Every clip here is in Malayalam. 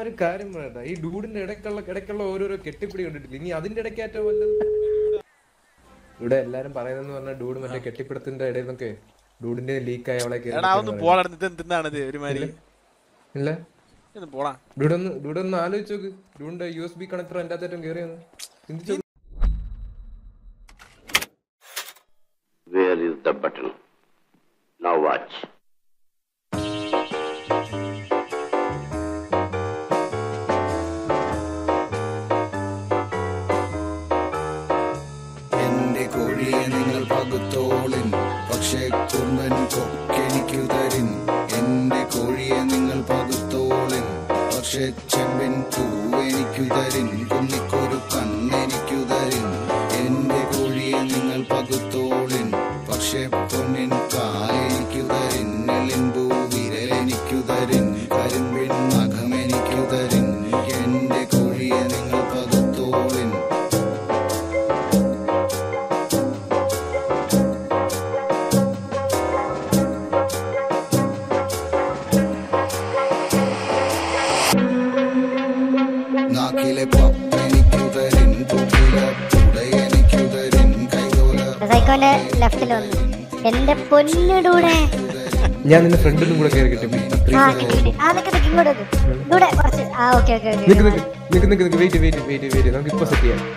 ഞാനൊരു കാര്യം പറയട്ടെ ഈ ഡൂഡിന്റെ ഇടയ്ക്കുള്ള ഇടയ്ക്കുള്ള ഓരോരോ കെട്ടിപ്പിടി കണ്ടിട്ടില്ല ഇനി അതിന്റെ ഇടയ്ക്കാറ്റോ വല്ലതും ഇവിടെ എല്ലാരും പറയുന്നെന്ന് പറഞ്ഞാൽ ഡൂഡ് മറ്റേ കെട്ടിപ്പിടത്തിന്റെ ഇടയിൽ നിന്നൊക്കെ ഡൂഡിന്റെ ലീക്ക് ആയ അവളെ കേറി എടാ ഒന്ന് പോടാ ഇത് എന്തിനാണിത് ഒരുമാതിരി ഇല്ല ഇത് പോടാ ഡൂഡ് ഒന്ന് ഡൂഡ് ഒന്ന് ആലോചിച്ച് നോക്ക് ഡൂഡിന്റെ യു എസ് ബി കണക്ടർ എന്റെ അകത്തേറ്റം കയറിയെന്ന് ചിന്തിച്ചു നോക്ക്. Where is the button? Now watch. എന്റെ കോഴിയെ നിങ്ങൾ പകുത്തോളിൻ പക്ഷേ കുമ്പൻ കൊക്കെനിക്കു തരിൻ എന്റെ കോഴിയെ നിങ്ങൾ പകുത്തോളിൻ പക്ഷേ ചെമ്പിൻ പൂവെനിക്കു തരിൻ കുന്നിക്കൊരു കണ്ണെനിക്കു തരിൻ എന്റെ കോഴിയെ നിങ്ങൾ പകുത്തോളിൻ പക്ഷേ പൊന്നിൻ കാലെനിക്കു തരിൻ എളിമ്പൂ വിരലെനിക്കു തരിൻ കരിമ്പിൻ നഖമെനിക്കു തരിൻ എന്റെ കോഴിയെ നിങ്ങൾ പകുത്തോളിൻ നാക്കിലെ പപ്പെനിക്കു തരിൻ തുകില തുടയെനിക്കു തരിൻ കൈതോല സൈക്കോന്റെ ലെഫ്റ്റിൽ വന്നു എന്റെ പൊന്നിടൂടെ ഞാൻ നിന്റെ ഫ്രണ്ടിലും കൂടെ കയറി കിട്ടി ആ കിട്ടി കിട്ടി ആ നിക്ക് നിക്ക് ഇങ്ങോട്ട് നിക്ക്. ഇവിടെ കുറച്ച് ആ ഓക്കെ ഓക്കെ നിക്ക് ഓക്കെ നിക്ക് നിക്ക് നിക്ക് നിക്ക് വെയിറ്റ് വെയിറ്റ് വെയിറ്റ് വെയിറ്റ് നമുക്ക് ഇപ്പൊ സെറ്റ് ചെയ്യാം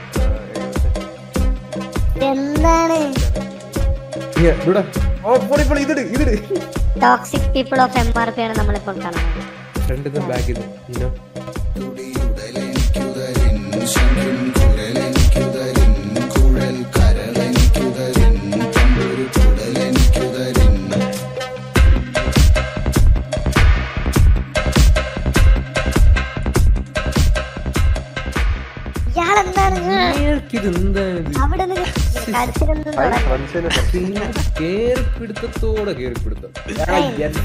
എന്താണ് ഇങ്ങ് ഡൂഡാ ഓ പൊളി പൊളി ഇതിട് ഇതിട് toxic people of M R P ആണ് നമ്മളിപ്പോൾ കാണുന്നത് ഫ്രണ്ടിൽ നിന്ന് ബാക്കിൽ നിന്ന് ഇനോ തുടിയുടലെനിക്കു തരിൻ ശങ്കിൻ കുഴലെനിക്കു തരിൻ കുഴൽ കരളെനിക്കു തരിൻ തമ്പൊരു കുടലെനിക്കു തരിൻ ഇയാളെന്താണ് ഇത് എന്താണ് അവിടെ നിന്ന് കരച്ചിലൊന്നും തുടങ്ങി കേറിപ്പിടുത്തത്തോടെ കേറിപ്പിടുത്തം ആ, എൻ-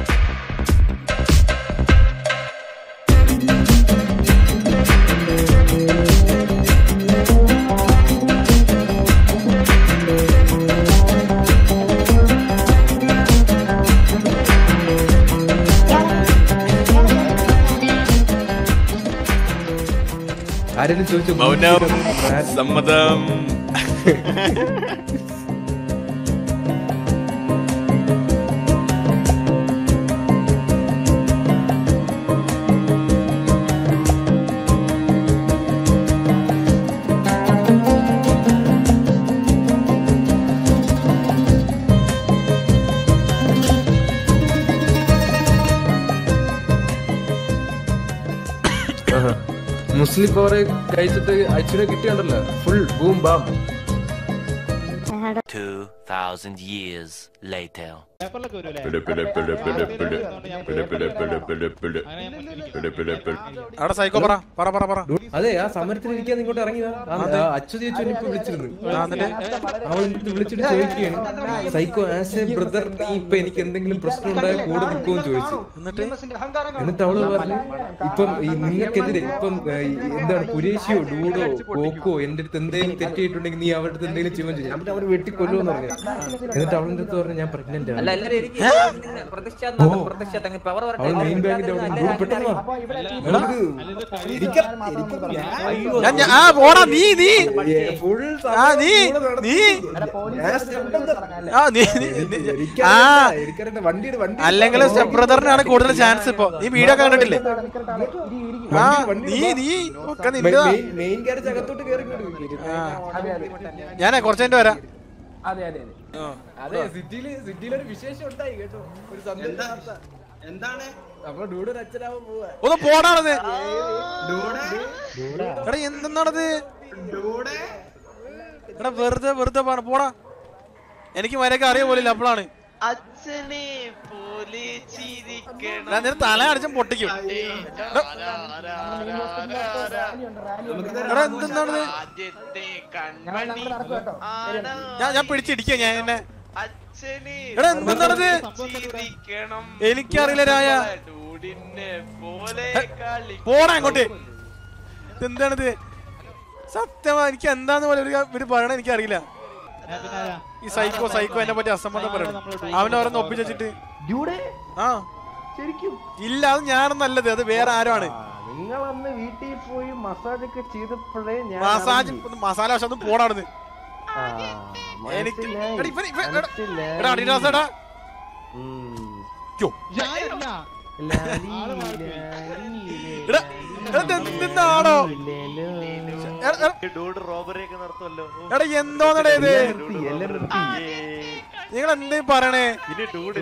ആരെങ്കിലും ചോദിച്ചു മൗനം സമ്മതം ആഹാ. മുസ്ലിം പവറെ കഴിച്ചിട്ട് അച്ഛനെ കിട്ടിയുണ്ടല്ലോ full boom bam 2,000 years later. അവിടെ സൈക്കോ പറ പറ പറ പറ അതെ ആ സമരത്തിന് ഇരിക്കാൻ ഇങ്ങോട്ട് ഇറങ്ങിയതാ അച്ഛൻ ചേച്ചി ഇപ്പൊ വിളിച്ചിരുന്നു അവൾ എന്നിട്ട് വിളിച്ചിട്ട് ചോദിക്കുകയാണ് സൈക്കോ ആസ് എ ബ്രദർ നീ ഇപ്പൊ എനിക്ക് എന്തെങ്കിലും പ്രശ്നം ഉണ്ടായ കൂടെ നിൽക്കുമെന്ന് ചോദിച്ചു എന്നിട്ട് എന്നിട്ട് അവള് പറഞ്ഞു ഇപ്പം ഈ നിങ്ങൾക്കെതിരെ ഇപ്പം ഏ, ഈ എന്താണ് കുരേശിയോ ഡൂഡോ കോക്കോ എന്റെ അടുത്ത് എന്തെങ്കിലും തെറ്റിയിട്ടുണ്ടെങ്കിൽ നീ അവരുടെ അടുത്ത് എന്തെങ്കിലും ചെയ്യുമെന്ന് ചോദിച്ചു ഞാൻ അവർ വെട്ടിക്കൊല്ലുമെന്ന് പറഞ്ഞു എന്നിട്ട് അവളുടെ അടുത്ത് പറഞ്ഞു ഞാൻ പ്രഗ്നന്റ് ആണ് അവൾ മെയിൻ ബാങ്കിന്റെ അവിടെ ഡൂഡ് പെട്ടെന്ന് വാ. അവൾക്ക് ഇരിക്കാൻ- ഇരിക്കാൻ- ഞാൻ- ഞാൻ- ആ പോടാ നീ നീ ഏ, full ആ നീ സമയം നീ ഞാൻ step ഉണ്ട്. ആ നീ നീ- നീ- ആ എനിക്കറിയണ്ട, എനിക്കറിയണ്ട. വണ്ടിയുടെ വണ്ടി അല്ലെങ്കിൽ സ്റ്റെപ്പ് ബ്രദറിനാണ് കൂടുതൽ ചാൻസ് ഇപ്പൊ നീ വീഡിയോ ഒക്കെ കണ്ടിട്ടില്ലേ ആ നീ നീ ഒക്കെ നിന്നതാ മെയിൻ കാരേജ് അകത്തോട്ട് കയറി ഞാനേ കുറച്ചു കഴിഞ്ഞിട്ട് വരാം അതെ അതെ അതെ അതെ സിറ്റിയില് സിറ്റിയിലൊരു വിശേഷം ഉണ്ടായി കേട്ടോ ഒരു സന്തോഷ വാർത്ത എന്താണ് അപ്പൊ ഡൂഡ് അച്ഛനാവാൻ പോവാ ഒന്ന് പോടാണത് ഡൂടെ എടാ എന്തെന്നാണത് ഡൂടെ എടാ വെറുതെ വെറുതെ പറ പോടാ എനിക്ക് മരൊക്കെ അറിയ പോലില്ല അപ്പോഴാണ് അച്ഛനെ പോലെ ചിരിക്കണം ഞാൻ നിന്റെ തല അടിച്ചും പൊട്ടിക്കും എടാ എന്തെന്നാണത് ആദ്യത്തെ കൺമണി ആടാ ഞാൻ ഞാൻ പിടിച്ചിടിക്കുക ഞാൻ എന്നെ അച്ഛനെ എടാ എന്തെന്നാണത് ചിരിക്കണം എനിക്കറിയില്ല രായ ഡൂഡിനെ പോലെ കളി പോടാ അങ്ങോട്ട് എന്താണിത് സത്യമാ എനിക്ക് എന്താന്ന് പോലെ ഒരു ഇവര് പറയണ എനിക്കറിയില്ല ഈ സൈക്കോ സൈക്കോ എന്നെ പറ്റി അസംബന്ധം പറയണം അവനെ ഓരോന്ന് ഒപ്പിച്ചിട്ട് ഡ്യൂടെ ആ ശരിക്കും ഇല്ല അത് ഞാനൊന്നല്ലത് അത് വേറെ ആരോ ആണ് നിങ്ങൾ അന്ന് വീട്ടിൽ പോയി മസാജ് ഒക്കെ ചെയ്തപ്പോഴേ ഞാൻ മസാജ് അറിഞ്ഞു. ഒന്ന് മസാല വശം ഒന്ന് പോടാടുന്ന് ആ, എനിക്ക് മനസ്സിലായി, എടാ, ഇവൻ- ഇവൻ- എടാ, മനസ്സിലായി. എടാ അടിദാസ് എടാ ഉം. യ്യോ. ലാലി, എടാ ലാലി, എടാ, ഇത് എന്തിന്നാണോ ലേലോ. എടാ, എടാ, ഡൂഡ് റോബറി ഒക്കെ നടത്തുമല്ലോ എടാ എന്തോന്നടേ ഇത് എല്ലാം നിർത്തി, എല്ലാം നിർത്തി. നിങ്ങൾ എന്തേ പറയണേ ഇനി ഡൂഡ്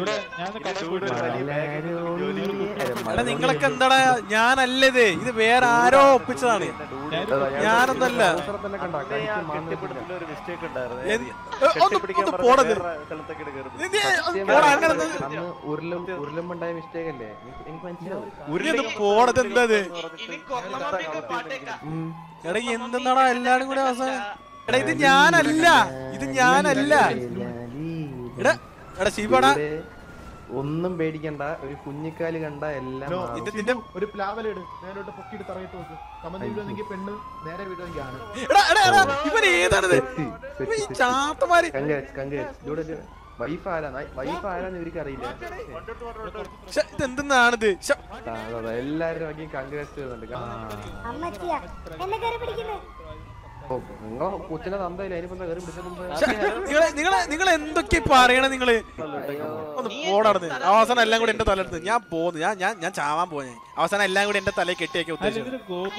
എടാ നിങ്ങളൊക്കെ എന്താടാ ഞാനല്ലത് ഇത് വേറെ ആരോ ഒപ്പിച്ചതാണ് ഞാനൊന്നല്ല അവസരത്തിനെ കണ്ടോ, കടിച്ച് മാന്തി വെച്ചില്ല. ഒരു മിസ്റ്റേക്ക് ഉണ്ടായിരുന്നു എന്ത്- ഏ, ഒന്ന് ഒന്ന് പോടത് സ്ഥലത്തൊക്കെ കയറുന്നു നീ- നീ ഒന്ന് പോടാ, അങ്ങനെ ഒന്ന് അന്ന് ഉരുളും ഉരുളുമുണ്ടായ മിസ്റ്റേക്ക് അല്ലേ എനിക്ക് എനിക്ക് മനസ്സിലാവും നീ ഒന്ന് പോടത് എന്താ ഇത് ഇനി കൊറോണ പാട്ടേക്കാം ഉം. എടാ എന്തെന്നാടാ എല്ലാരും കൂടെ അവസാനം എടാ ഇത് ഞാനല്ല ഇത് ഞാനല്ല ലാലി, എടാ എടാ ശിവടാ ഇവിടെ ഒന്നും പേടിക്കണ്ട ഒരു കുഞ്ഞിക്കാല് കണ്ട എല്ലാം മാറും. ഇത് നിന്റെ ഒരു പ്ലാവലിട് നേരോട്ട് പൊക്കിയിട്ട് തറയിട്ട് നോക്ക് കമന്റ് വീടുവെങ്കിൽ പെണ്ണ് നേരെ വീടുവെങ്കിൽ ആണ് എടാ എടാ എടാ ഇവൻ ഏതാണിത് തെറ്റി, ഇവൻ ഈ തെറ്റി. ചാത്തമാര് കങ്കേഴ്സ് കങ്കേഴ്സ് ഇവിടെ ഒരു വൈഫ് ആരാ വൈഫ് ആരാന്ന് ഇവർക്ക് അറിയില്ല ശ്ശെ, ഇത് എന്തെന്നാണിത് ശ്ശെ, എല്ലാരും ആക്കി കങ്കേഴ്സ് ചെയ്യുന്നുണ്ട് അമ്മച്ചിയാ എന്നെ കയറി പിടിക്കുന്നു നിങ്ങളെ കൊച്ചിനെ തന്തയില്ല അതിനിപ്പോ കയറി ശ്ശെ, നിങ്ങളെ നിങ്ങളെ നിങ്ങൾ എന്തൊക്കെ പറയണ നിങ്ങള് ഒന്ന് പോടർന്ന് അവസാനം എല്ലാം കൂടി എന്റെ തലെടുത്ത് ഞാൻ പോന്നു ഞാൻ ഞാൻ ഞാൻ ചാവാൻ പോയി അവസാനം എല്ലാം കൂടി എന്റെ തലയിൽ കെട്ടിയൊക്കെ ഉദ്ദേശിച്ചത്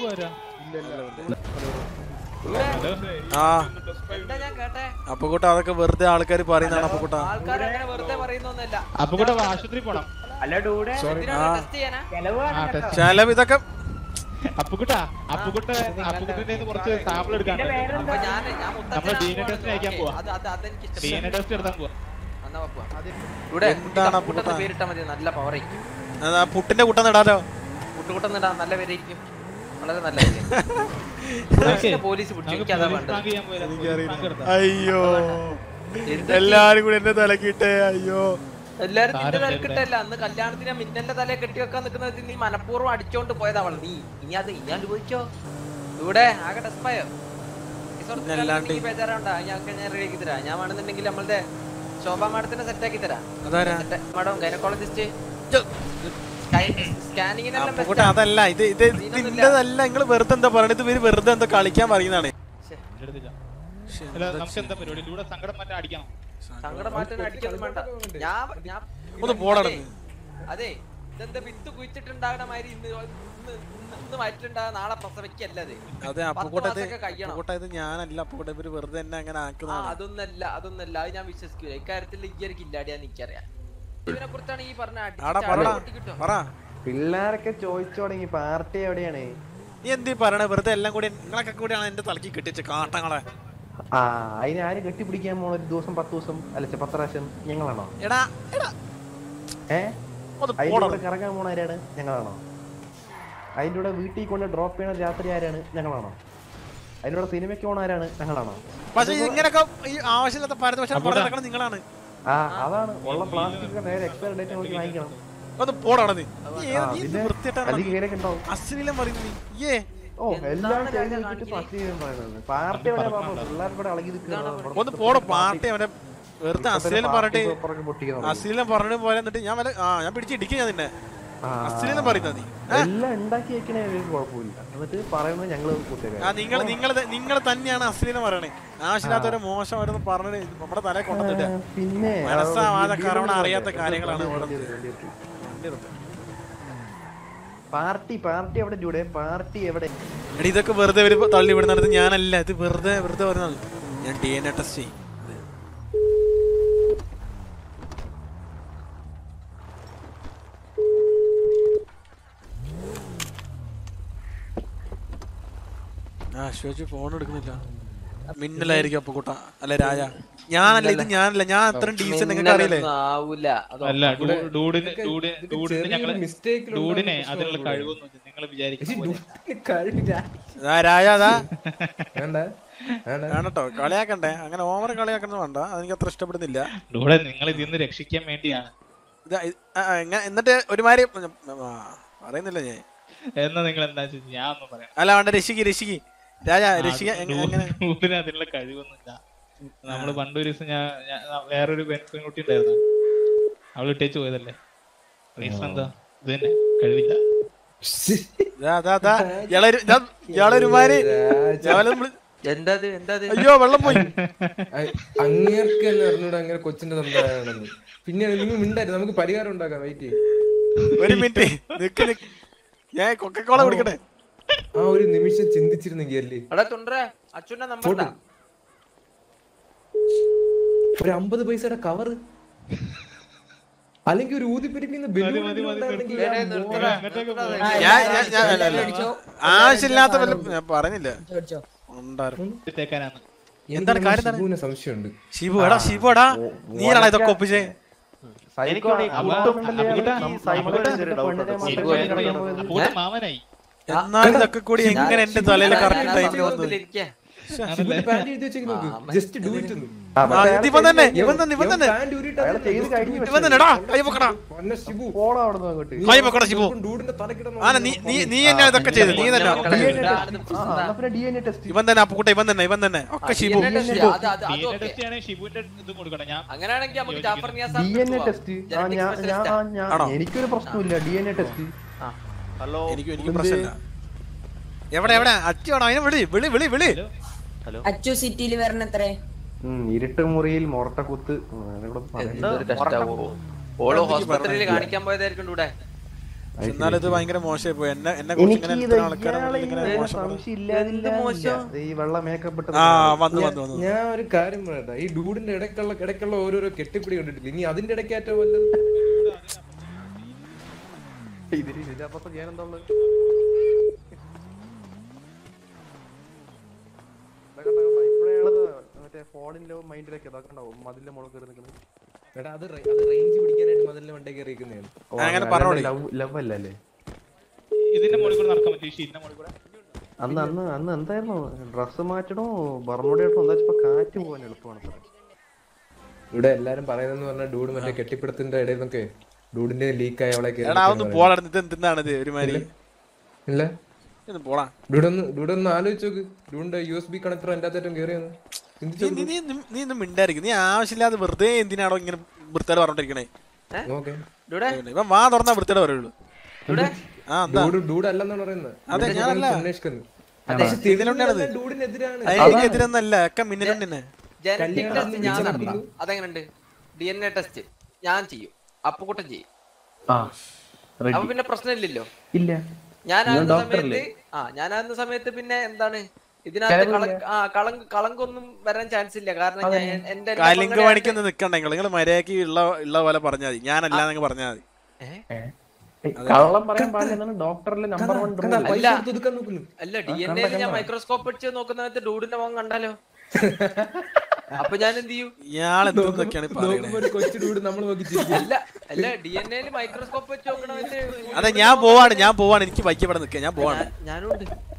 ആ എന്താ ഞാൻ കേട്ടെ അപ്പൊ കൂട്ട അതൊക്കെ വെറുതെ ആൾക്കാർ പറയുന്നതാണ് അപ്പൊ കൂട്ട ആൾക്കാർ അങ്ങനെ വെറുതെ പറയുന്നൊന്നല്ല അപ്പൊ കൂടെ ആശുപത്രി പോണം എന്തിനാണ് ആ. ടെസ്റ്റ് ചെയ്യാനാ ചെലവ് ഇതൊക്കെ അപ്പുക്കുട്ട അപ്പുക്കുട്ട അപ്പുക്കുട്ടിന്റെ കുറച്ച് സാമ്പിൾ എടുക്കാൻ അപ്പൊ ഞാൻ ഞാൻ നമ്മള് DNA test ന് അയക്കാൻ പോവാ. അത് അത് അതെനിക്ക് ഡി എൻ എ ഇഷ്ടപ്പെട്ടു ടെസ്റ്റ് എടുത്താൻ പോവാ എന്നാ പോവാ. ഇവിടെ എന്താണ് ആ പുട്ടെന്ന് പുട്ടാ? പേരിട്ടാ മതി നല്ല പവർ ആയിരിക്കും അത് ആ പുട്ടിന്റെ കൂട്ടം ഇടാലോ പുട്ടുകൂട്ടന്നിടാ നല്ല പേരായിരിക്കും വളരെ നല്ലതല്ലേ പോലീസ് പിടിച്ചു എനിക്ക് അതാ വേണ്ടത് പ്രാങ്ക് ചെയ്യാൻ പോയതാ. പോലീസ് പ്രാങ്ക് എടുത്താ. അയ്യോ എന്തൊക്കെ- എല്ലാരും കൂടി എന്റെ തലക്കിട്ടേ അയ്യോ എല്ലാരും നിന്റെ സാരം തലക്കിട്ടല്ല അന്ന് കല്യാണത്തിന് മിന്നന്റെ തലയെ കെട്ടി വെക്കാൻ നിൽക്കുന്നത് നീ മനഃപൂർവ്വം അടിച്ചോണ്ട് പോയതാവൾ നീ ഇനി അത് ഇനി അനുഭവിച്ചോ ഇവിടെ ആകെ ഡെസ്പായോ അല്ലാണ്ട്. ബേജാറാണ്ടാ ഞങ്ങൾക്ക് ഞാൻ റെഡി ആക്കി തരാം ഞാൻ വേണമെന്നുണ്ടെങ്കിൽ നമ്മളുടെ ശോഭാ മാഡത്തിനെ സെറ്റ് ആക്കി തരാം അതാരാ മാഡം ഗൈനക്കോളജിസ്റ്റ് സ്കാനിങ്ങിനെല്ലാം അപ്പൊ കൂട്ട അതല്ല ഇത് ഇത് ഇതിന്റെതല്ല നിങ്ങൾ വെറുതെ എന്താ പറയണത് ഇത് ഇവര് വെറുതെ എന്താ കളിക്കാൻ പറയുന്നതാണ് എന്റെ അടുത്ത് ഇല്ല. അല്ല നമുക്ക് എന്താ പരിപാടി ഇവിടെ സങ്കടം മറ്റേ അടിക്കണം സങ്കടം മാറ്റാൻ അടിക്കൊന്നും വേണ്ട ഞാൻ ഞാൻ ഒന്ന് പോടാ അതെ, അതെ ഇതെന്താ വിത്ത് കുഴിച്ചിട്ടുണ്ടാകണ മാതിരി ഇന്ന് ഇന്ന് ഇന്ന് ഇന്ന് വയറ്റിലുണ്ടാകുന്ന നാളെ പ്രസവിക്കല്ല അത് അതെ പത്ത് അപ്പുകൂട്ട ഇത് മാസമൊക്കെ കഴിയണം. അപ്പുകൂട്ട ഇത് ഞാനല്ല അപ്പുകൂട്ട ഇവര് വെറുതെ എന്നെ അങ്ങനെ ആ ആക്കുന്നതാണ് അതൊന്നല്ല അതൊന്നല്ല അത് ഞാൻ വിശ്വസിക്കൂല ഇക്കാര്യത്തിൽ ഇയ്യർക്ക് ഇല്ലാടിയാന്ന് എനിക്കറിയാം ഇതിനെ കുറിച്ചാണ് ഈ പറഞ്ഞ ആടാ പറടാ പറ പിള്ളേരൊക്കെ ചോദിച്ചു തുടങ്ങി പാർട്ടി എവിടെയാണ് നീ എന്തീ പറയണേ വെറുതെ എല്ലാം കൂടി നിങ്ങളൊക്കെ കൂടിയാണ് എന്റെ തലക്ക് കെട്ടിച്ച് കാട്ടങ്ങളെ ആ അതിന് ആര് കെട്ടിപ്പിടിക്കാൻ പോണ ഒരു ദിവസം പത്ത് ദിവസം അല്ല ഛെ, പത്ത് പ്രാവശ്യം ഞങ്ങളാണോ എടാ എടാ ഏ ഒന്ന് അതിന്റെ പോടാ കൂടെ കറങ്ങാൻ പോണ ആരാണ് ഞങ്ങളാണോ അതിന്റെ കൂടെ വീട്ടിൽ കൊണ്ട് ഡ്രോപ്പ് ചെയ്യണ രാത്രി ആരാണ് ഞങ്ങളാണോ അതിന്റെ കൂടെ സിനിമയ്ക്ക് പോണ ആരാണ് ഞങ്ങളാണോ പക്ഷെ ഇങ്ങനൊക്കെ ഈ ആവശ്യമില്ലാത്ത പാരദോഷം പറഞ്ഞു നടക്കണം നിങ്ങളാണ് ആ അതാണ് ഉള്ള പ്ലാസ്റ്റിക് നേരെ എക്സ്പയർ ഡേറ്റ് നോക്കി വാങ്ങിക്കണം ഒന്ന് പോടാ നീ ആ, നീ ഏത്- നീ എന്ത് പിന്നെ വൃത്തികെട്ടാണ് അല്ലെങ്കിൽ നീ? ഇങ്ങനെയൊക്കെ ഉണ്ടാവും അശ്ലീലം പറയുന്നു നീ ഏ ഓ എല്ലാം ചെയ്ത് വെച്ചിട്ട് പത്തി പറയുന്നത് പാർട്ടി എവിടെ പിള്ളേർ കൂടെ ഇളകി നിൽക്കണം ഒന്ന് പോടോ പാർട്ടി അവനെ വെറുതെ അശ്ലീലം പറഞ്ഞിട്ട് അശ്ലീലം പറഞ്ഞു പോലെ എന്നിട്ട് ഞാൻ വല്ല ആ ഞാൻ പിടിച്ച് ഇടിക്കും ഞാൻ നിന്നെ അശ്ലീലം പറയുന്നത് നീ ഏ? എല്ലാം ഉണ്ടാക്കി വെക്കണേ ഒരു കുഴപ്പമില്ല എന്നിട്ട് പറയുന്നത് ഞങ്ങള് ആ നിങ്ങൾ നിങ്ങൾ നിങ്ങൾ തന്നെയാണ് അശ്ലീലം പറയണേ ആവശ്യമില്ലാത്തവരെ മോശം അവരൊന്ന് പറഞ്ഞത് നമ്മുടെ തലയെ കൊണ്ടുവന്നിട്ട് പിന്നെ മനസ്സാവാതെ കറവണ അറിയാത്ത കാര്യങ്ങളാണ് ഇവിടെ പാർട്ടി പാർട്ടി എവിടെ ജൂടെ പാർട്ടി എവിടെ എടി ഇതൊക്കെ വെറുതെ ഒരു തള്ളി വിടുന്നത് ഞാനല്ല ഇത് വെറുതെ വെറുതെ പറയുന്നത് ഞാൻ ഡി എൻ എ ടെസ്റ്റ് ചെയ്യും ആ അശ്വജ് ഫോൺ എടുക്കുന്നില്ല മിന്നലായിരിക്കും അപ്പൊ കൂട്ട അല്ല രാജ ഞാനല്ല ഇത് ഞാനല്ല ഞാൻ അത്രയും ഡീസന്റ് നിങ്ങൾക്ക് അറിയില്ലേ ആവൂല അത് അല്ല ഡൂ- ഡൂഡിന് ഡൂഡിന് ഡൂഡിന് ഞങ്ങള് mistake ല് ഡൂഡിനെ ഉണ്ടാകുന്ന അതിനുള്ള പ്രശ്നമാണ് കഴിവൊന്നും നിങ്ങൾ വിചാരിക്കും കഴിവില്ല ആ രാജ അതാ വേണ്ട വേണ്ട വേണട്ടോ കളിയാക്കണ്ടേ അങ്ങനെ ഓവർ കളിയാക്കുന്നത് വേണ്ട അതെനിക്ക് അത്ര ഇഷ്ടപ്പെടുന്നില്ല ഡൂടെ നിങ്ങൾ ഇതിൽ നിന്ന് രക്ഷിക്കാൻ വേണ്ടിയാണ് ഇത് ഇത് ആ, ആ, ഇങ്ങ- എന്നിട്ട് ഒരുമാതിരി ആ, പറയുന്നില്ല ഞാൻ എന്നാ നിങ്ങൾ എന്താ വെച്ചാ ഞാൻ ഒന്നും പറയാം അല്ല വേണ്ട രക്ഷിക്ക് രക്ഷിക്ക് രാജ രക്ഷിക്ക എങ്ങ- എങ്ങനെ ഡൂഡിന് അതിനുള്ള കഴിവൊന്നുമില്ല നമ്മള് പണ്ട് ഒരു ദിവസം ഞാൻ ഞാൻ- വേറൊരു പെൺ- പെൺകുട്ടി ഉണ്ടായിരുന്നു അവൾ ഇട്ടേച്ച് പോയതല്ലേ റീസൺ എന്താ ഇത് തന്നെ കഴിവില്ല ദാ, ദാ, ദാ. ഇയാളൊരു ദാ, ഇയാളൊരുമാതിരി ഇയാളെ നമ്മള്- എന്താ എന്താ അയ്യോ വെള്ളം പോയി അങ്ങേർക്ക് തന്നെ അറിഞ്ഞൂടെ അങ്ങനെ കൊച്ചിന്റെ തന്താണെന്ന് പിന്നെ നിങ്ങൾ മിണ്ടായിരുന്നു നമുക്ക് പരിഹാരം ഉണ്ടാക്കാം വെയിറ്റ് ഒരു മിനിറ്റ് നിക്ക് നിക്ക് ഞാൻ കൊക്കക്കോള കുടിക്കട്ടെ ആ ഒരു നിമിഷം ചിന്തിച്ചിരുന്നെങ്കിൽ അല്ലേ എടാ തുണ്ടറ അച്ഛന്റെ നമ്പർ ഫോട്ടോ. ഒരു അമ്പത് പൈസയുടെ കവറ് അല്ലെങ്കിൽ ഒരു ഊതിപ്പെരിക്കുന്ന ഞാൻ ഞാൻ ഞാൻ അല്ല, അല്ല. ആവശ്യമില്ലാത്ത വല്ല ഞാൻ പറഞ്ഞില്ല ഉണ്ടായിരുന്നു. എന്താണ് കാര്യം എന്താണ്? സംശയമുണ്ട് ഷിബു എടാ ഷിബു എടാ നീയാണോ ഇതൊക്കെ ഒപ്പിച്ചേ മാമനായി എന്നാലും ഇതൊക്കെ കൂടി എങ്ങനെ എന്റെ തലയിൽ കറക്റ്റ് ടൈമിൽ വന്നു ജസ്റ്റ് ഡു ഇറ്റ് ആ, ഇതിവൻ തന്നെ ഇവൻ തന്നെ ഇവൻ തന്നെ ഇവൻ തന്നെ എടാ കൈ പൊക്കടാ കൈ പൊക്കടാ ഷിബു ആന നീ നീ നീ എന്നെ ഇതൊക്കെ ചെയ്തു നീ തന്നെ ഒക്കെ ചെയ്തു. ഇവൻ തന്നെ അപ്പുക്കുട്ട ഇവൻ തന്നെ ഇവൻ തന്നെ ഒക്കെ ഷിബു ഷിബു ടെസ്റ്റ് ആണെങ്കിൽ ഷിബുവിന്റെ ഇത് കൊടുക്കണം ഞാൻ അങ്ങനെയാണെങ്കിൽ നമുക്ക് Jaffer Niyas D N A test ആണോ? എനിക്കൊരു പ്രശ്നമില്ല ഡി എൻ എ ടെസ്റ്റ് എനിക്ക് എനിക്ക് പ്രശ്നമില്ല എവിടെ എവിടെ അച്ഛനാണോ അതിനെ വിളി വിളി വിളി വിളി അച്ചു സിറ്റിയിൽ വരണത്രേ ഇരുട്ട് മുറിയിൽ മൊറട്ടക്കുത്ത് എന്തൊരു കഷ്ടാവോ. ഓള് ഹോസ്പിറ്റലിൽ കാണിക്കാൻ പോയതായിരിക്കും ഇവിടെ എന്നാലും ഇത് ഭയങ്കര മോശമായി പോയി എന്നെ എന്നെ കുറിച്ച് ഇങ്ങനെ എനിക്ക് എത്ര ആൾക്കാരെ മുന്നിൽ ഇങ്ങനെ മോശം പറഞ്ഞു. ഈ വെള്ള മേക്കപ്പ് ആ വന്നു വന്നു വന്നു ഞാൻ ഒരു കാര്യം പറയട്ടെ ഈ ഡൂഡിന്റെ ഇടയ്ക്കുള്ള ഇടയ്ക്കുള്ള ഓരോരോ കെട്ടിപ്പിടി കണ്ടിട്ടില്ല ഇനി അതിന്റെ ഇടയ്ക്കാറ്റോ വല്ലതും ഇതിൽ ഇതിനപ്പുറത്ത് ഞാൻ എന്താ ഉള്ളത് മറ്റേ ഫോണിന്റെ മൈൻഡിലേക്ക് ഇതൊക്കെ ഉണ്ടാവും മതിലിന്റെ മുകളിൽ കയറി നിൽക്കുന്നത് എടാ അത് റേ- അത് റേഞ്ച് പിടിക്കാനായിട്ട് മതിലിന്റെ മണ്ടേ കയറിയിരിക്കുന്നതാണ് അങ്ങനെ പറഞ്ഞോളി ലവ് അല്ല അല്ലേ ഇതിന്റെ മുകളിൽ കൂടെ നടക്കാൻ പറ്റും ഈ ഷീറ്റിന്റെ മുകളിൽ കൂടെ അന്ന് അന്ന് അന്ന് എന്തായിരുന്നു ഡ്രസ് മാറ്റണോ ബർമുടി ഇട്ടോ എന്താ വെച്ചപ്പോ കാറ്റ് പോകാൻ എളുപ്പമാണ് സാറേ ഇവിടെ എല്ലാരും പറയുന്നെന്ന് പറഞ്ഞാൽ ഡൂഡ് മറ്റേ കെട്ടിപ്പിടുത്തിന്റെ ഇടയിൽ നിന്നൊക്കെ ഡൂഡിന്റെ ലീക്ക് ആയ അവളെ കേറി എടാ ഒന്ന് നിൽക്കുന്നത് പോടാ ഇത് എന്തിനാണ് ഇത് ഒരുമാതിരി ഇല്ല ഇത് പോടാ ഡൂഡൊന്ന് ഡൂഡൊന്ന് ആലോചിച്ച് നോക്ക് ഡൂഡിന്റെ യു എസ് ബി കണക്ടർ എന്റെ അകത്തേറ്റം കയറിയെന്ന് നീ നീ നീ നീ- നീ ഒന്നും മിണ്ടായിരിക്കും നീ ആവശ്യമില്ലാതെ വെറുതെ എന്തിനാണോ ഇങ്ങനെ വൃത്തിയോട് പറഞ്ഞോണ്ടിരിക്കണേ ഓക്കെ ഇവിടെ ഇവൻ വാ തുറന്നാ വൃത്തിയോടെ പറയുള്ളൂ ഇവിടെ ആ എന്താ ഡൂഡ് ഡൂഡ് അല്ലെന്നാണ് പറയുന്നത് അതെ, ഡൂഡ് ഞാനല്ല. അന്വേഷിക്കുന്നു അതെ, പക്ഷെ ഇതിലുണ്ടാണത്. തിരിഞ്ഞെല്ലാം ഡൂഡിനെതിരാണ് അതിന് എതിരൊന്നല്ല ഒക്കെ മിന്നിലുണ്ട് തന്നെ ജനറ്റിക് കല്യാണം ടെസ്റ്റ് ഞാൻ നടത്തി. നടത്താം അതെങ്ങനെയുണ്ട് ഡി എൻ എ ടെസ്റ്റ് ഞാൻ ചെയ്യും അപ്പുക്കുട്ടൻ ചെയ്യും ആ അപ്പൊ പിന്നെ പ്രശ്നമില്ലല്ലോ ഇല്ല ഞാനാകുന്ന നിങ്ങൾ doctor സമയത്ത് ആ ഞാനാകുന്ന സമയത്ത് പിന്നെ എന്താണ് ഇതിനകത്ത് കള- ആ കളങ്ക് കളങ്കൊന്നും വരാൻ ചാൻസ് ഇല്ല കാരണം ഞാൻ എന്റെ എന്റെ കലിങ്ക് പങ്കാളിയായിട്ട് പണിക്കൊന്നും നിക്കണ്ട നിങ്ങൾ നിങ്ങൾ മര്യാദക്ക് ഉള്ള ഉള്ള പോലെ പറഞ്ഞാൽ മതി ഞാനല്ലാന്നങ്ങ് പറഞ്ഞാൽ മതി കള്ളം പറയാൻ പാടില്ല ഡോക്ടറിലെ നമ്പർ വൺ കണ്ടാ, പൈസ അല്ല. കൊടുത്ത് ഒതുക്കാൻ നോക്കുന്നു അല്ല ഡി എൻ എ ഞാൻ മൈക്രോസ്കോപ്പ് വെച്ച് നോക്കുന്ന സമയത്ത് ഡൂഡിന്റെ മുഖം കണ്ടാലോ അപ്പൊ ഞാൻ എന്ത് ചെയ്യും ഇയാൾ എന്തൊക്കെയാണ് നോക്കുമ്പോ പറയുന്നത് ഒരു കൊച്ചു ഡൂഡ് നമ്മൾ നോക്കി ചിരിക്കും. അല്ല അല്ല ഡി എൻ എയിൽ മൈക്രോസ്കോപ്പ് വെച്ച് നോക്കണ സമയത്ത് അതെ ഞാൻ പോവാണ് ഞാൻ പോവാണ് എനിക്ക് ബൈക്ക് ഇവിടെ നിൽക്കുക ഞാൻ പോവാണ് ഞാനുണ്ട്